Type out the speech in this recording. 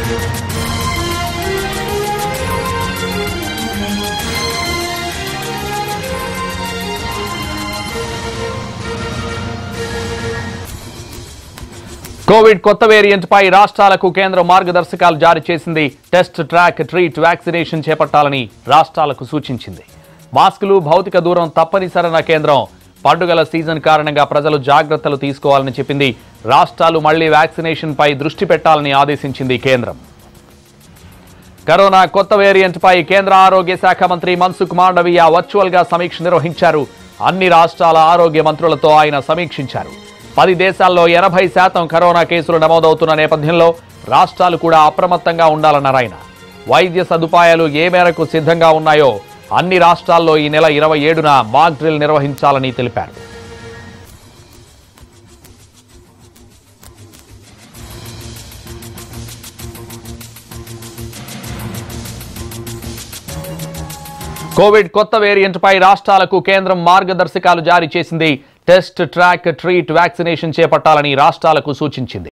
Covid కొత్త variant పై రాష్ట్రాలకు కేంద్రం మార్గదర్శకాలు జారీ చేసింది టెస్ట్ ట్రాక్ ట్రీట్ వ్యాక్సినేషన్ చేపట్టాలని రాష్ట్రాలకు సూచించింది మాస్కులు భౌతిక దూరం తప్పనిసరన్న కేంద్రం పండుగల సీజన్ కారణంగా ప్రజలు జాగ్రత్తలు తీసుకోవాలని చెప్పింది రాష్ట్రాలు మళ్లీ వ్యాక్సినేషన్ పై దృష్టి పెట్టాలని ఆదేశించింది కేంద్రం కరోనా కొత్త వేరియంట్ పై కేంద్ర ఆరోగ్య శాఖ మంత్రి మన్సుఖ్ మాండవీయ వర్చువల్ గా సమీక్ష నిర్వహించారు అన్ని రాష్ట్రాల ఆరోగ్య మంత్రులతో ఆయన సమీక్షించారు పది దేశాల్లో ఎనభై శాతం కరోనా కేసులు నమోదవుతున్న నేపథ్యంలో రాష్ట్రాలు కూడా అప్రమత్తంగా ఉండాలన్నారు ఆయన వైద్య సదుపాయాలు ఏ మేరకు సిద్ధంగా ఉన్నాయో అన్ని రాష్ట్రాల్లో ఈ నెల ఇరవై ఏడున మాక్ డ్రిల్ నిర్వహించాలని తెలిపారు కోవిడ్ కొత్త వేరియంట్ పై రాష్ట్రాలకు కేంద్రం మార్గదర్శకాలు జారీ చేసింది టెస్ట్ ట్రాక్ ట్రీట్ వ్యాక్సినేషన్ చేపట్టాలని రాష్ట్రాలకు సూచించింది